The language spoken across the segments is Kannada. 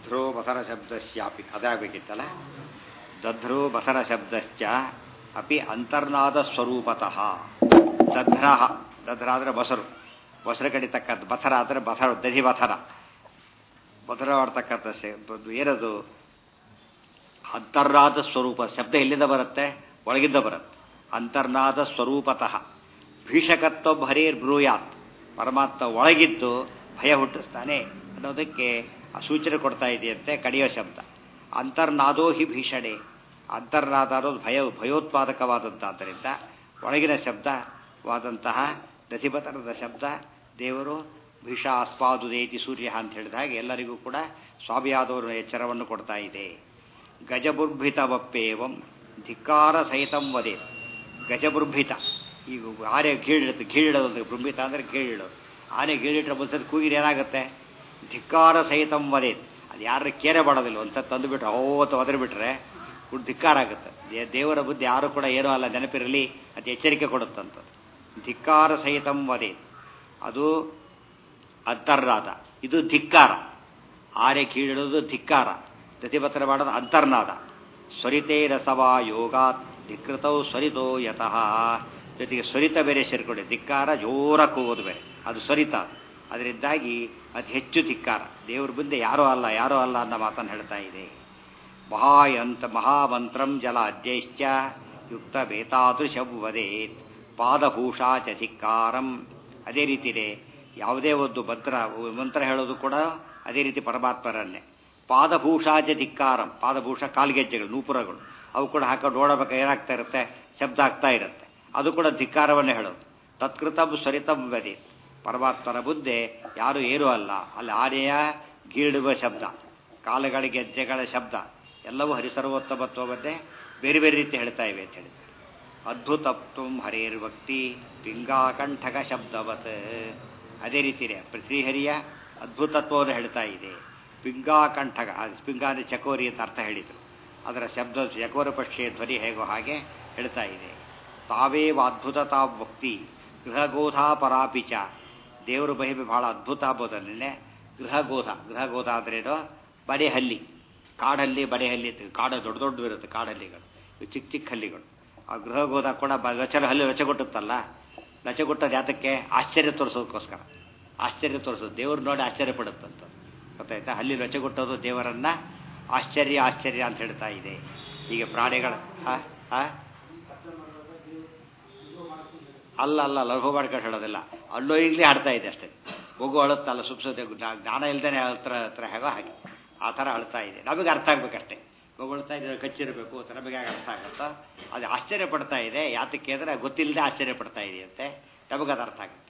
ದಧ್ರೋ ಬಸರ ಶಬ್ದಶ್ಯಾಪಿ ಅದಾಗಬೇಕಿತ್ತಲ್ಲ ದಧ್ರೋ ಬಸರ ಶಬ್ದಶ್ಚ ಅಪಿ ಅಂತರ್ನಾದ ಸ್ವರೂಪತಃ ದಧ್ರ ದಧ್ರ ಅಂದರೆ ಬಸರು ಬಸರು ಕಡಿತಕ್ಕಂಥ ಬಥರ ಅಂದರೆ ಬಥರ ದಧಿ ಬಥರ ಬಥರ ಮಾಡ್ತಕ್ಕಂಥ ಏನದು ಅಂತರ್ನಾದ ಸ್ವರೂಪ ಶಬ್ದ ಎಲ್ಲಿಂದ ಬರುತ್ತೆ ಒಳಗಿಂದ ಬರುತ್ತೆ ಅಂತರ್ನಾದ ಸ್ವರೂಪತಃ ಭೀಷಕತ್ವ ಹರೇರ್ ಬ್ರೂಯಾತ್ ಪರಮಾತ್ಮ ಒಳಗಿದ್ದು ಭಯ ಹುಟ್ಟಿಸ್ತಾನೆ ಅನ್ನೋದಕ್ಕೆ ಆ ಸೂಚನೆ ಕೊಡ್ತಾ ಇದೆಯಂತೆ ಕಡಿಯೋ ಶಬ್ದ ಅಂತರ್ನಾದೋ ಹಿ ಭೀಷಣೆ ಅಂತರ್ನಾದ ಅನ್ನೋದು ಭಯ ಭಯೋತ್ಪಾದಕವಾದಂತಾದ್ದರಿಂದ ಒಳಗಿನ ಶಬ್ದವಾದಂತಹ ದಧಿಪತನದ ಶಬ್ದ ದೇವರು ಭೀಷಾಸ್ಪಾದುದೇತಿ ಸೂರ್ಯ ಅಂತ ಹೇಳಿದ ಹಾಗೆ ಎಲ್ಲರಿಗೂ ಕೂಡ ಸ್ವಾಮಿಯಾದವರು ಎಚ್ಚರವನ್ನು ಕೊಡ್ತಾ ಇದೆ ಗಜಬುರ್ಭಿತವಪ್ಪೇವಂ ಧಿಕ್ಕಾರ ಸಹಿತಂ ವದೇ ಗಜಬುರ್ಭಿತ ಈಗ ಆನೆ ಗೀಳಿಡುತ್ತೆ ಗೀಳಿಡೋದು ಬೃಂಭಿತ ಅಂದರೆ ಗೀಳಿಡೋದು ಆನೆ ಗೀಳಿಟ್ರೆ ಬಂದ್ಸತಿ ಕೂಗಿರಿ ಏನಾಗುತ್ತೆ ಧಿಕ್ಕಾರ ಸಹಿತಂ ವದೇತ್ ಅದು ಯಾರು ಕೇರೆ ಮಾಡೋದಿಲ್ಲ ಒಂದು ಸತ್ತು ತಂದುಬಿಟ್ರೆ ಓವತ್ತು ಒದರಿಬಿಟ್ರೆ ಧಿಕ್ಕಾರ ಆಗುತ್ತೆ ದೇವರ ಬುದ್ಧಿ ಯಾರು ಕೂಡ ಏನೂ ಅಲ್ಲ ನೆನಪಿರಲಿ ಅದು ಎಚ್ಚರಿಕೆ ಕೊಡುತ್ತಂಥದ್ದು ಧಿಕ್ಕಾರ ಸಹಿತಂ ವದೇತ್ ಅದು ಅಂತರ್ನಾದ ಇದು ಧಿಕ್ಕಾರ ಆನೆ ಕೀಳಿಡೋದು ಧಿಕ್ಕಾರ ಪ್ರತಿಭಟನೆ ಮಾಡೋದು ಅಂತರ್ನಾದ ಸ್ವರಿತೇ ರಸವ ಯೋಗಾತ್ ಧಿಕೃತೌ ಸ್ವರಿತೋ ಯತಃ ಜೊತೆಗೆ ಸ್ವರಿತ ಬೇರೆ ಸೇರಿಕೊಂಡೆ ಧಿಕ್ಕಾರ ಜೋರ ಕೂಗೋದು ಬೇರೆ ಅದು ಸ್ವರಿತ ಅದರಿಂದಾಗಿ ಅತಿ ಹೆಚ್ಚು ಧಿಕ್ಕಾರ ದೇವ್ರ ಮುಂದೆ ಯಾರೋ ಅಲ್ಲ ಯಾರೋ ಅಲ್ಲ ಅನ್ನೋ ಮಾತನ್ನು ಹೇಳ್ತಾ ಇದೆ ಮಹಾಯಂತ ಮಹಾಮಂತ್ರಂ ಜಲ ಅಧ್ಯೈಶ್ಚ ಯುಕ್ತ ಬೇತಾದೃಶಂ ವದೇತ್ ಪಾದಭೂಷಾ ಚ ಧಿಕ್ಕಾರಂ ಅದೇ ರೀತಿಯೇ ಯಾವುದೇ ಒಂದು ಮಂತ್ರ ಮಂತ್ರ ಹೇಳೋದು ಕೂಡ ಅದೇ ರೀತಿ ಪರಮಾತ್ಮರನ್ನೇ ಪಾದಭೂಷಾಚ ಧಿಕ್ಕಾರಂ ಪಾದಭೂಷ ಕಾಲ್ಗೆಜ್ಜೆಗಳು ನೂಪುರಗಳು ಅವು ಕೂಡ ಹಾಕೊಂಡು ನೋಡಬೇಕು ಏನಾಗ್ತಾ ಇರುತ್ತೆ ಶಬ್ದ ಆಗ್ತಾ ಇರುತ್ತೆ ಅದು ಕೂಡ ಧಿಕ್ಕಾರವನ್ನೇ ಹೇಳೋದು ತತ್ಕೃತಂ ಸ್ವರಿತಂ ವದೆ ಪರಮಾತ್ಮನ ಬುದ್ಧೆ ಯಾರು ಏನೂ ಅಲ್ಲ ಅಲ್ಲಿ ಆನೆಯ ಗೀಳುವ ಶಬ್ದ ಕಾಲುಗಳ ಗೆಜ್ಜೆಗಳ ಶಬ್ದ ಎಲ್ಲವೂ ಹರಿಸರ್ವೋತ್ತಮತ್ವವನ್ನೇ ಬೇರೆ ಬೇರೆ ರೀತಿ ಹೇಳ್ತಾ ಇವೆ ಅಂತ ಹೇಳಿದ್ದಾರೆ ಅದ್ಭುತತ್ವಂ ಹರೇರ್ ಭಕ್ತಿ ಪಿಂಗಾಕಂಠಕ ಶಬ್ದವತ್ ಅದೇ ರೀತಿಯೇ ಶ್ರೀಹರಿಯ ಅದ್ಭುತತ್ವವನ್ನು ಹೇಳ್ತಾ ಇದೆ ಪಿಂಗಾಕಂಠಕ ಪಿಂಗ ಅಂದರೆ ಚಕೋರಿ ಅಂತ ಅರ್ಥ ಹೇಳಿದರು ಅದರ ಶಬ್ದ ಚಕೋರ ಪಕ್ಷಿಯ ಧ್ವನಿ ಹೇಗೋ ಹಾಗೆ ಹೇಳ್ತಾ ಇದೆ ತಾವೇವ ಅದ್ಭುತತಾ ಭಕ್ತಿ ಗೃಹಗೋಧಾ ಪರಾಪಿಚ ದೇವರು ಮಹಿಮೆ ಬಹಳ ಅದ್ಭುತ ಅಂಬೋದನ್ನೇ ಗೃಹಗೋಧ ಗೃಹಗೋಧ ಅಂದ್ರೇನೋ ಬರೆಹಲ್ಲಿ ಕಾಡಲ್ಲಿ ಬರೆಹಲ್ಲಿ ಕಾಡು ದೊಡ್ಡ ದೊಡ್ಡದು ಇರುತ್ತೆ ಕಾಡಲ್ಲಿಗಳು ಚಿಕ್ಕ ಚಿಕ್ಕ ಹಲ್ಲಿಗಳು ಆ ಗೃಹಗೋಧ ಕೂಡ ಬ ರಚನೆ ಹಲ್ಲಿ ರಚಗೊಟ್ಟುತ್ತಲ್ಲ ರಚಗೊಟ್ಟದ್ದು ಯಾತಕ್ಕೆ ಆಶ್ಚರ್ಯ ತೋರಿಸೋದಕ್ಕೋಸ್ಕರ ಆಶ್ಚರ್ಯ ತೋರಿಸೋದು ದೇವ್ರು ನೋಡಿ ಆಶ್ಚರ್ಯ ಪಡುತ್ತಂತ ಗೊತ್ತಾಯ್ತಾ ಅಲ್ಲಿ ರಚಗೊಟ್ಟೋದು ದೇವರನ್ನ ಆಶ್ಚರ್ಯ ಆಶ್ಚರ್ಯ ಅಂತ ಹೇಳ್ತಾ ಇದೆ ಈಗ ಪ್ರಾಣಿಗಳ ಅಲ್ಲ ಅಲ್ಲ ಲಘು ಮಾಡ್ಕೊಂಡು ಹೇಳೋದಿಲ್ಲ ಅಲ್ಲೋ ಈಗಲೇ ಆಡ್ತಾ ಇದೆ ಅಷ್ಟೇ ಮಗು ಅಳುತ್ತಲ್ಲ ಸುಪ್ಸತೆ ಜ್ಞಾನ ಇಲ್ದೇನೆ ಹತ್ರ ಹತ್ರ ಹೇಗೋ ಹಾಗೆ ಆ ಥರ ಅಳ್ತಾ ಇದೆ ನಮಗೆ ಅರ್ಥ ಆಗ್ಬೇಕಷ್ಟೇ ಮಗು ಅಳ್ತಾ ಇದ್ರೆ ಕಚ್ಚಿರಬೇಕು ಅಂತ ನಮಗೆ ಅರ್ಥ ಆಗುತ್ತೋ ಅದು ಆಶ್ಚರ್ಯ ಪಡ್ತಾ ಇದೆ ಯಾತಕ್ಕೆ ಅಂದರೆ ಗೊತ್ತಿಲ್ಲದೆ ಆಶ್ಚರ್ಯ ಪಡ್ತಾ ಇದೆಯಂತೆ ನಮಗದು ಅರ್ಥ ಆಗುತ್ತೆ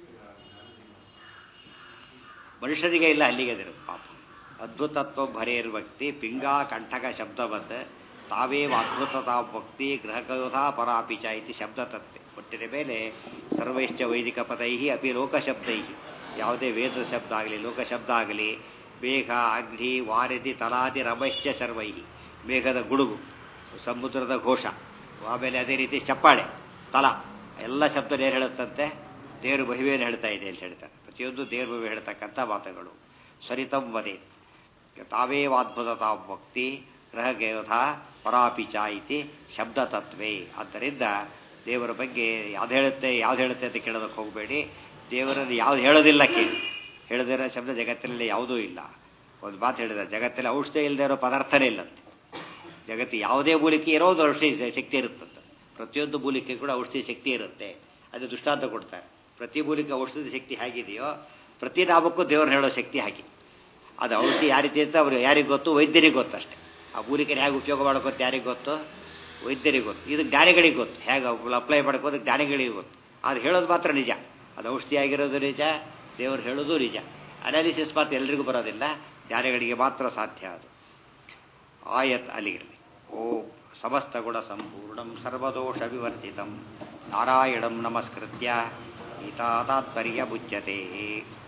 ಮನುಷ್ಯರಿಗೆ ಇಲ್ಲ ಅಲ್ಲಿಗೆ ಅದಿರೋದು ಪಾಪ ಅದ್ಭುತತ್ವ ಭರೇರ್ ಭಕ್ತಿ ಪಿಂಗಾ ಕಂಠಕ ಶಬ್ದವತ್ ತಾವೇವ ಅದ್ಭುತತಾ ಭಕ್ತಿ ಗೃಹಕಯೋಧ ಪರಾಪಿಚ ಇತಿ ಶಬ್ದತತ್ವೆ ಒಟ್ಟಿನ ಮೇಲೆ ಸರ್ವೈಶ್ಚ ವೈದಿಕ ಪದೈ ಅಪಿ ಲೋಕಶಬ್ದೈ ಯಾವುದೇ ವೇದ ಶಬ್ದ ಆಗಲಿ ಲೋಕಶಬ್ದ ಆಗಲಿ ಮೇಘ ಅಗ್ನಿ ವಾರಿಧಿ ತಲಾದಿ ರಮಶ್ಚ ಸರ್ವೈ ಮೇಘದ ಗುಡುಗು ಸಮುದ್ರದ ಘೋಷ ಆಮೇಲೆ ಅದೇ ರೀತಿ ಚಪ್ಪಾಳೆ ತಲ ಎಲ್ಲ ಶಬ್ದ ಏನು ಹೇಳುತ್ತಂತೆ ದೇವರು ಮಹಿಮೆಯನ್ನು ಹೇಳ್ತಾ ಇದೆ ಅಂತ ಹೇಳ್ತಾರೆ ಪ್ರತಿಯೊಂದು ದೇವ್ರ ಮಹಿಮೆ ಹೇಳ್ತಕ್ಕಂಥ ಮಾತುಗಳು ಸರಿತಂ ವದೆ ತಾವೇವಾದ್ಭುತತಾ ಭಕ್ತಿ ಗೃಹಗೇವಥ ಪರಾಪಿಚ ಇತಿ ಶಬ್ದ ತತ್ವೇ ಆದ್ದರಿಂದ ದೇವರ ಬಗ್ಗೆ ಯಾವ್ದು ಹೇಳುತ್ತೆ ಯಾವ್ದು ಹೇಳುತ್ತೆ ಅಂತ ಕೇಳೋದಕ್ಕೆ ಹೋಗಬೇಡಿ ದೇವರಲ್ಲಿ ಯಾವ್ದು ಹೇಳೋದಿಲ್ಲ ಕೇಳಿ ಹೇಳದಿರೋ ಶಬ್ದ ಜಗತ್ತಿನಲ್ಲಿ ಯಾವುದೂ ಇಲ್ಲ ಒಂದು ಮಾತು ಹೇಳಿದ ಜಗತ್ತಲ್ಲಿ ಔಷಧಿ ಇಲ್ಲದೆ ಇರೋ ಪದಾರ್ಥನೇ ಇಲ್ಲಂತೆ ಜಗತ್ತು ಯಾವುದೇ ಮೂಲಿಕೆ ಇರೋದು ಔಷಧಿ ಶಕ್ತಿ ಇರುತ್ತಂತೆ ಪ್ರತಿಯೊಂದು ಮೂಲಿಕೆ ಕೂಡ ಔಷಧಿ ಶಕ್ತಿ ಇರುತ್ತೆ ಅದು ದೃಷ್ಟಾಂತ ಕೊಡ್ತಾರೆ ಪ್ರತಿ ಮೂಲಿಕೆ ಔಷಧಿ ಶಕ್ತಿ ಹೇಗಿದೆಯೋ ಪ್ರತಿ ನಾಮಕ್ಕೂ ದೇವರು ಹೇಳೋ ಶಕ್ತಿ ಹಾಗೆ ಅದು ಔಷಧಿ ಯಾವ ರೀತಿ ಅಂತ ಅವ್ರಿಗೆ ಯಾರಿಗೆ ಗೊತ್ತು ವೈದ್ಯರಿಗೆ ಗೊತ್ತು ಅಷ್ಟೇ ಆ ಮೂಲಿಕೆನ ಹೇಗೆ ಉಪಯೋಗ ಮಾಡ್ಕೋತ ಯಾರಿಗೆ ಗೊತ್ತು ವೈದ್ಯರಿಗೆ ಗೊತ್ತು ಇದು ಜ್ಞಾನಿಗಳಿಗೆ ಗೊತ್ತು ಹೇಗೆ ಅಪ್ಲೈ ಮಾಡ್ಕೋದು ಜ್ಞಾನಿಗಳಿಗೆ ಗೊತ್ತು ಅದು ಹೇಳೋದು ಮಾತ್ರ ನಿಜ ಅದು ಔಷಧಿ ಆಗಿರೋದು ನಿಜ ದೇವರು ಹೇಳೋದು ನಿಜ ಅನಾಲಿಸಿಸ್ ಮಾತ್ರ ಎಲ್ರಿಗೂ ಬರೋದಿಲ್ಲ ಜ್ಞಾನಿಗಳಿಗೆ ಮಾತ್ರ ಸಾಧ್ಯ ಅದು ಆಯತ್ ಅಲ್ಲಿಗಿರಲಿ ಓ ಸಮಸ್ತ ಗುಣ ಸಂಪೂರ್ಣಂ ಸರ್ವದೋಷ ವಿವರ್ಜಿತಂ ನಾರಾಯಣಂ ನಮಸ್ಕೃತ್ಯ ಗೀತಾ ತಾತ್ಪರ್ಯ ಮುಚ್ಯತೆ